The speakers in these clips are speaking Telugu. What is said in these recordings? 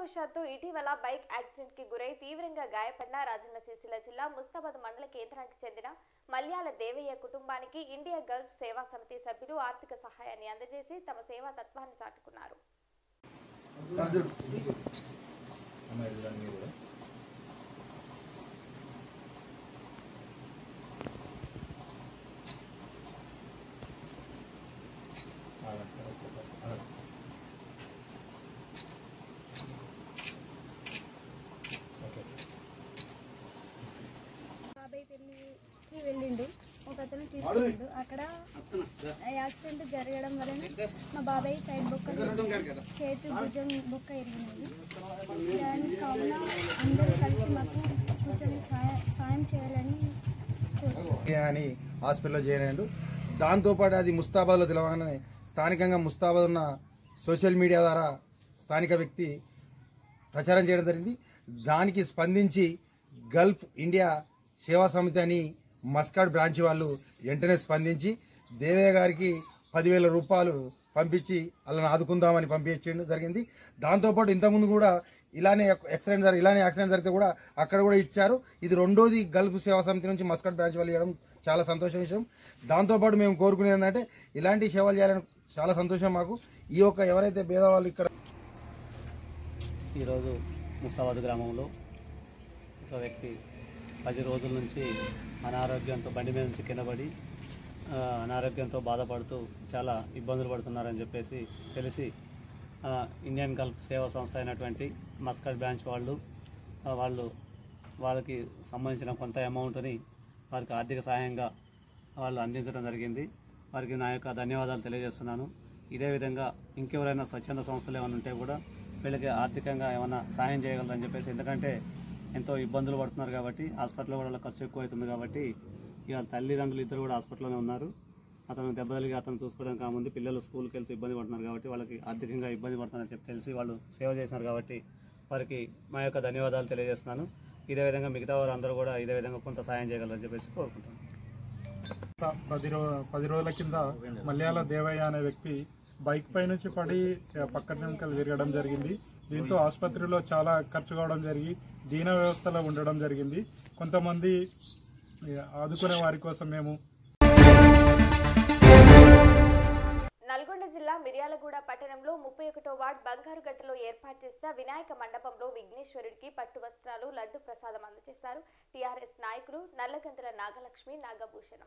దురదృష్టవశాత్తు ఇటీవల బైక్ యాక్సిడెంట్ కి గురై తీవ్రంగా గాయపడిన రాజన్న సిరిసిల్ల జిల్లా ముస్తాబాద్ మండల కేంద్రానికి చెందిన మల్యాల దేవయ్య కుటుంబానికి ఇండియా గల్ఫ్ సేవా సమితి సభ్యులు ఆర్థిక సహాయాన్ని అందజేసి తమ సేవా తత్వాన్ని చాటుకున్నారు బాబాయ్ పెళ్ళికి వెళ్ళిండు ఒక అతను తీసుకెళ్ళిండు అక్కడ యాక్సిడెంట్ జరగడం వలన మా బాబాయ్ సైడ్ బొక్క చేతి భుజం బొక్క ఎరిగినది దాని కావున అందరూ కలిసి మాకు కొంచెం ఛాయ- సాయం చేయాలని కోరుతున్నాను అని హాస్పిటల్లో జాయిన్ అయ్యాడు దాంతోపాటు అది ముస్తాబాద్లో తెలవగానే స్థానికంగా ముస్తాబాద్ ఉన్న సోషల్ మీడియా ద్వారా స్థానిక వ్యక్తి ప్రచారం చేయడం జరిగింది దానికి స్పందించి గల్ఫ్ ఇండియా సేవా సమితి అని మస్కాడ్ బ్రాంచ్ వాళ్ళు వెంటనే స్పందించి దేవయ్య గారికి పదివేల రూపాయలు పంపించి వాళ్ళని ఆదుకుందామని పంపించడం జరిగింది దాంతోపాటు ఇంతకుముందు కూడా ఇలానే యాక్సిడెంట్ జరిగి ఇలానే యాక్సిడెంట్ జరిగితే కూడా అక్కడ కూడా ఇచ్చారు ఇది రెండోది గల్ఫ్ సేవా సమితి నుంచి మస్కట్ బ్రాంచ్ వాళ్ళు ఇవ్వడం చాలా సంతోషం విషయం దాంతోపాటు మేము కోరుకునేది ఏంటంటే ఇలాంటి సేవలు చేయాలని చాలా సంతోషం మాకు ఈ యొక్క ఎవరైతే భేదవాళ్ళు ఇక్కడ ఈరోజు ముసాబాద్ గ్రామంలో ఒక వ్యక్తి పది రోజుల నుంచి అనారోగ్యంతో బండి మీద నుంచి కింద పడి ఆ, అనారోగ్యంతో బాధపడుతూ చాలా ఇబ్బందులు పడుతున్నారని చెప్పేసి తెలిసి ఆ, ఇండియన్ గల్ఫ్ సేవా సంస్థ అయినటువంటి మస్కట్ బ్రాంచ్ వాళ్ళు ఆ, వాళ్ళు వాళ్ళకి సంబంధించిన కొంత అమౌంట్ని వారికి ఆర్థిక సహాయంగా వాళ్ళు అందించడం జరిగింది వారికి నా యొక్క ధన్యవాదాలు తెలియజేస్తున్నాను ఇదే విధంగా ఇంకెవరైనా స్వచ్ఛంద సంస్థలు ఏమైనా ఉంటే కూడా వీళ్ళకి ఆర్థికంగా ఏమైనా సహాయం చేయగలరని చెప్పేసి ఎందుకంటే ఎంతో ఇబ్బందులు పడుతున్నారు కాబట్టి హాస్పిటల్లో కూడా వాళ్ళ ఖర్చు ఎక్కువ అవుతుంది కాబట్టి ఇవాళ తల్లిదండ్రులు ఇద్దరు కూడా హాస్పిటల్లోనే ఉన్నారు అతను దెబ్బతలిగి అతను చూసుకోవడం కాముంది పిల్లలు స్కూల్కి వెళ్తూ ఇబ్బంది పడుతున్నారు కాబట్టి వాళ్ళకి ఆర్థికంగా ఇబ్బంది పడుతున్నారని చెప్పి తెలిసి వాళ్ళు సేవ చేసినారు కాబట్టి వారికి మా యొక్క ధన్యవాదాలు తెలియజేస్తున్నాను ఇదే విధంగా మిగతా వారు అందరూ కూడా ఇదే విధంగా కొంత సాయం చేయగలరని చెప్పేసి కోరుకుంటున్నాను పది రో పది రోజుల కింద మలయాళ దేవయ్య అనే వ్యక్తి బైక్ పై నుంచి పడి ఆ, పక్క వెనుకలు విరగడం జరిగింది దీంతో ఆసుపత్రిలో చాలా ఖర్చు కావడం జరిగి దీన వ్యవస్థలో ఉండడం జరిగింది కొంతమంది ఆ, ఆదుకునే వారి కోసం మేము నల్గొండ జిల్లా మిర్యాలగూడ పట్టణంలో ముప్పై ఒకటో వార్డ్ బంగారుగట్టలో ఏర్పాటు చేసిన వినాయక మండపంలో విఘ్నేశ్వరుడికి పట్టు వస్త్రాలు లడ్డు ప్రసాదం అందజేశారు టీఆర్ఎస్ నాయకులు నల్లగంతుల నాగలక్ష్మి నాగభూషణం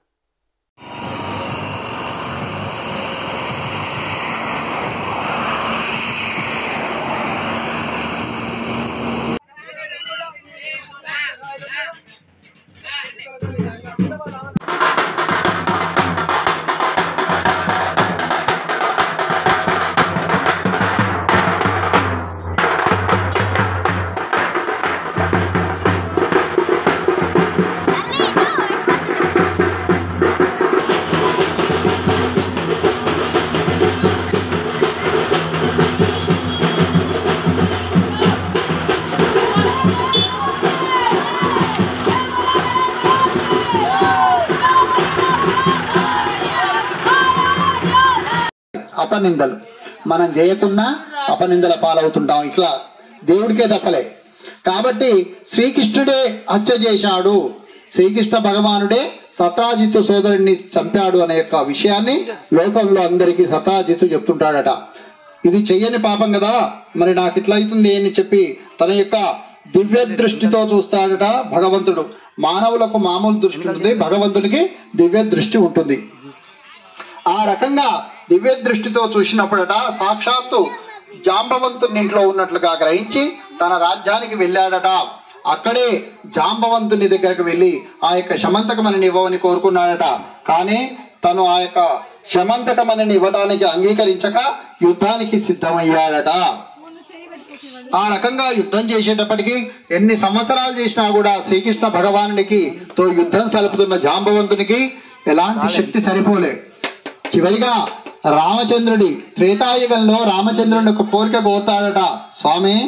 అపనిందలు మనం చేయకున్నా అపనిందల పాలవుతుంటాం ఇట్లా దేవుడికే దక్కలే కాబట్టి శ్రీకృష్ణుడే హత్య చేశాడు శ్రీకృష్ణ భగవానుడే సత్రాజిత్తు సోదరుడిని చంపాడు అనే యొక్క విషయాన్ని లోకంలో అందరికీ సత్రాజిత్తు చెప్తుంటాడట ఇది చెయ్యని పాపం కదా మరి నాకు ఇట్లా అవుతుంది అని చెప్పి తన యొక్క దివ్య దృష్టితో చూస్తాడట భగవంతుడు మానవులకు మామూలు దృష్టి ఉంటుంది భగవంతుడికి దివ్య దృష్టి ఉంటుంది ఆ రకంగా దివ్య దృష్టితో చూసినప్పుడట సాక్షాత్తు జాంబవంతుని ఇంట్లో ఉన్నట్లుగా గ్రహించి తన రాజ్యానికి వెళ్ళాడట అక్కడే జాంబవంతుని దగ్గరకు వెళ్ళి ఆ యొక్క శమంతకమని ఇవ్వమని కోరుకున్నాడట కానీ తను ఆ యొక్క శమంతకమని ఇవ్వడానికి అంగీకరించక యుద్ధానికి సిద్ధమయ్యాడట ఆ రకంగా యుద్ధం చేసేటప్పటికి ఎన్ని సంవత్సరాలు చేసినా కూడా శ్రీకృష్ణ భగవానునికి తో యుద్ధం సలుపుతున్న జాంబవంతునికి ఎలాంటి శక్తి సరిపోలే చివరిగా రామచంద్రుడి త్రేతాయుగంలో రామచంద్రుని ఒక కోరిక కోరుతాడట స్వామి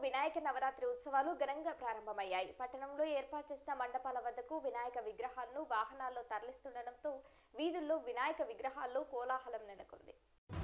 వినాయక నవరాత్రి ఉత్సవాలు ఘనంగా ప్రారంభమయ్యాయి పట్టణంలో ఏర్పాటు చేసిన మండపాల వద్దకు వినాయక విగ్రహాలను వాహనాల్లో తరలిస్తుండటంతో వీధుల్లో వినాయక విగ్రహాల్లో కోలాహలం నెలకొంది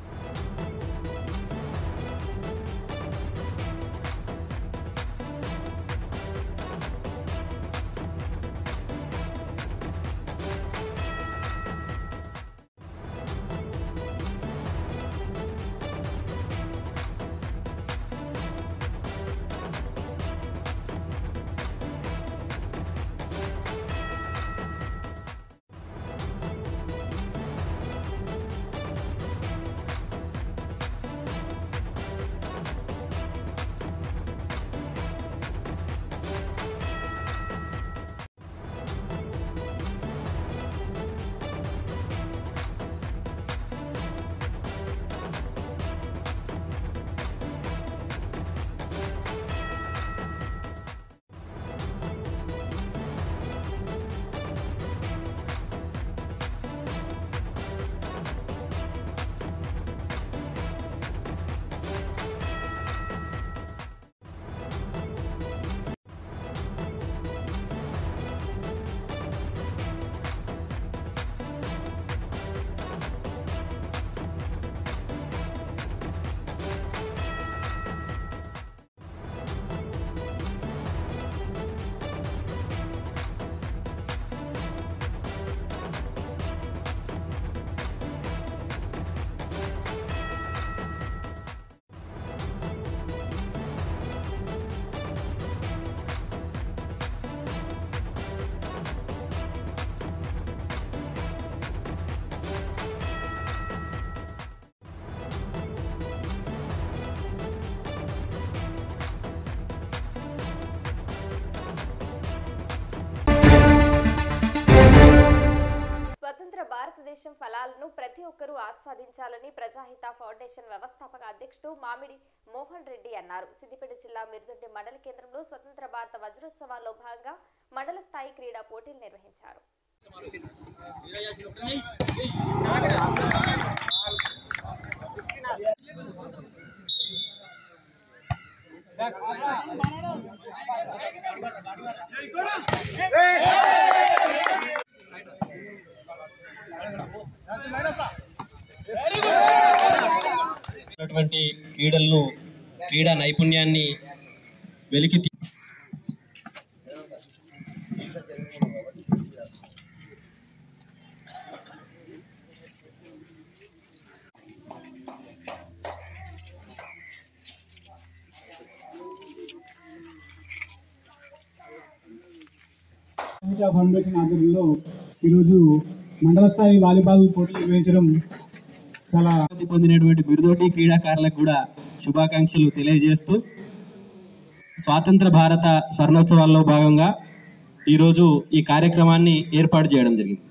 స్వతంత్ర భారతదేశం ఫలాలను ప్రతి ఒక్కరూ ఆస్వాదించాలని ప్రజాహిత ఫౌండేషన్ వ్యవస్థాపక అధ్యక్షుడు మామిడి మోహన్ రెడ్డి అన్నారు సిద్దిపేట జిల్లా మిరుదొడ్డి మండల కేంద్రంలో స్వతంత్ర భారత వజ్రోత్సవాల్లో భాగంగా మండల స్థాయి క్రీడా పోటీలు నిర్వహించారు ఉన్నటువంటి క్రీడలను క్రీడా నైపుణ్యాన్ని వెలికి తీ- అమితా ఫౌండేషన్ ఆధ్వర్యంలో ఈరోజు మండల స్థాయి వాలీబాల్ పోటీలు నిర్వహించడం చాలా అభివృద్ధి పొందినటువంటి బిరుదోటి క్రీడాకారులకు కూడా శుభాకాంక్షలు తెలియజేస్తూ స్వాతంత్ర భారత స్వర్ణోత్సవాల్లో భాగంగా ఈరోజు ఈ కార్యక్రమాన్ని ఏర్పాటు చేయడం జరిగింది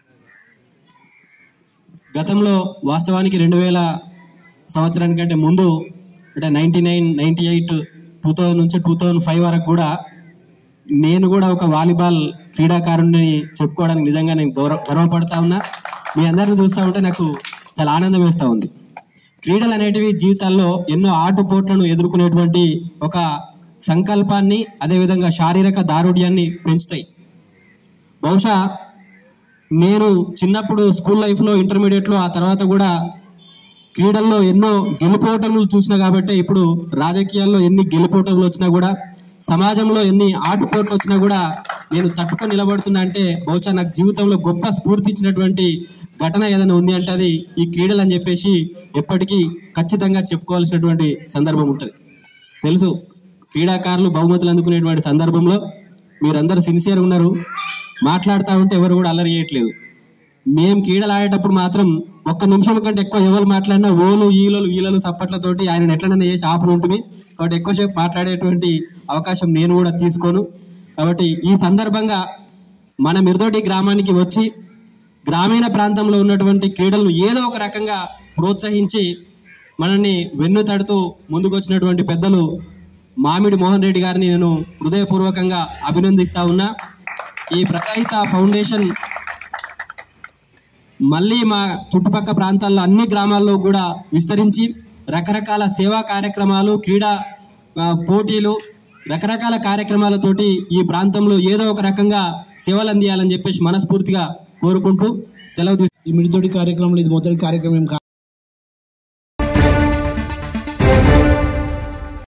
గతంలో వాస్తవానికి రెండు వేల సంవత్సరానికంటే ముందు అంటే ninety nine ninety eight two thousand నుంచి టూ థౌజండ్ ఫైవ్ వరకు కూడా నేను కూడా ఒక వాలీబాల్ క్రీడాకారుడిని చెప్పుకోవడానికి నిజంగా నేను గౌరవ గర్వపడతా ఉన్నా మీ అందరిని చూస్తూ ఉంటే నాకు చాలా ఆనందం వేస్తూ ఉంది క్రీడలు అనేటివి జీవితాల్లో ఎన్నో ఆటుపోట్లను ఎదుర్కొనేటువంటి ఒక సంకల్పాన్ని అదేవిధంగా శారీరక దారుఢ్యాన్ని పెంచుతాయి బహుశా నేను చిన్నప్పుడు స్కూల్ లైఫ్లో ఇంటర్మీడియట్లో ఆ తర్వాత కూడా క్రీడల్లో ఎన్నో గెలుపోటములు చూసినా కాబట్టి ఇప్పుడు రాజకీయాల్లో ఎన్ని గెలుపోటములు వచ్చినా కూడా సమాజంలో ఎన్ని ఆటుపోట్లు వచ్చినా కూడా నేను తట్టుకొని నిలబడుతున్నా అంటే బహుశా నాకు జీవితంలో గొప్ప స్ఫూర్తి ఇచ్చినటువంటి ఘటన ఏదైనా ఉంది అంటే అది ఈ క్రీడలు అని చెప్పేసి ఎప్పటికీ ఖచ్చితంగా చెప్పుకోవాల్సినటువంటి సందర్భం ఉంటుంది తెలుసు క్రీడాకారులు బహుమతులు అందుకునేటువంటి సందర్భంలో మీరందరూ సిన్సియర్ ఉన్నారు మాట్లాడుతూ ఉంటే ఎవరు కూడా అల్లరి చేయట్లేదు మేము క్రీడలు ఆడేటప్పుడు మాత్రం ఒక్క నిమిషం కంటే ఎక్కువ ఎవరు మాట్లాడినా ఓలు ఈలలు ఈలలు సప్పట్లతోటి ఆయన ఎట్లనైనా చేసి ఆపులు ఉంటుంది కాబట్టి ఎక్కువసేపు మాట్లాడేటువంటి అవకాశం నేను కూడా తీసుకోను కాబట్టి ఈ సందర్భంగా మన మిర్దోటి గ్రామానికి వచ్చి గ్రామీణ ప్రాంతంలో ఉన్నటువంటి క్రీడలను ఏదో ఒక రకంగా ప్రోత్సహించి మనల్ని వెన్ను తడుతూ ముందుకు వచ్చినటువంటి పెద్దలు మామిడి మోహన్ రెడ్డి గారిని నేను హృదయపూర్వకంగా అభినందిస్తా ఉన్నా ఈ ప్రకాహిత ఫౌండేషన్ మళ్ళీ మా చుట్టుపక్కల ప్రాంతాల్లో అన్ని గ్రామాల్లో కూడా విస్తరించి రకరకాల సేవా కార్యక్రమాలు క్రీడా ఆ, పోటీలు రకరకాల కార్యక్రమాలతోటి ఈ ప్రాంతంలో ఏదో ఒక రకంగా సేవలు అందియాలని చెప్పేసి మనస్ఫూర్తిగా కోరుకుంటూ సెలవు తీ ఈ మిడితోటి కార్యక్రమంలో ఇది మొదటి కార్యక్రమం కాదు